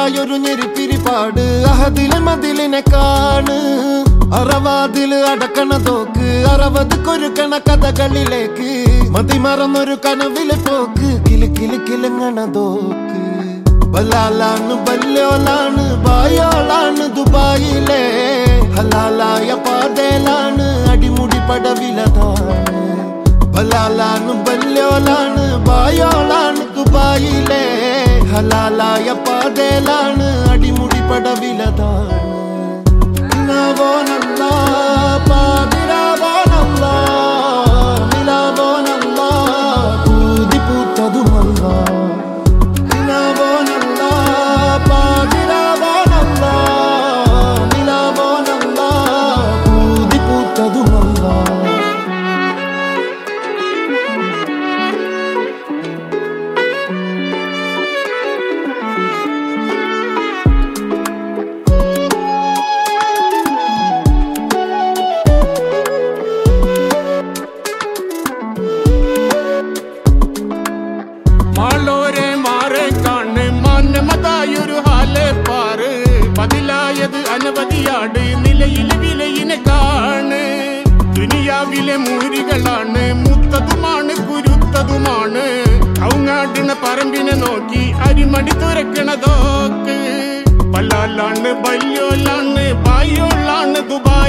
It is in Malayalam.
മതിമറന്നൊരായൊരു ഞെരിപ്പിരിപാട് അഹദിലെ മതിലിനെ കാണ് അറവാതില് അടക്കണ തോക്ക് അറവത് കൊരുക്കണ കഥകളിലേക്ക് മതിമറന്നൊരു കനവിലെ പോക്ക് കിലി കിലി കിലുങ്ങണ തോക്ക് ബലാലാണ് ബല്യോലാണ് ബായോളാണ് ദുബായിലെ ഹലാലായ പാതയിലാണ് അടിമുടി പടവിലതാണ് ബലാലാണ് ബല്യോലാണ് ബായോളാണ് ദുബായിലെ ഹലാലായ പാതയിലാണ് അടിമുടി പടവിലതാണ് നവോനല്ല പാതിരാവോനല്ല നിലവോനല്ല പൂതി പൂത്തതുമല്ല നിലവോനല്ല പാതിരാവോനല്ല നിലവോനല്ല പൂതി പൂത്തതുമല്ല മാളോരെ മാറെ കാണ് മാന്യമതായൊരു ഹാലെ പാറ് പതിലായത് അനവധിയാട് നിലയിൽ വിലയിനെ കാണ് ദുനിയാവിലെ മൂരികളാണ് മുത്തതുമാണ് കുരുത്തതുമാണ് കൗങ്ങാടിന പറമ്പിനെ നോക്കി അരിമടി തുറക്കണതോക്ക് പല്ലാലാണ് ബല്യോലാണ് ബായോളാണ് ദുബായ്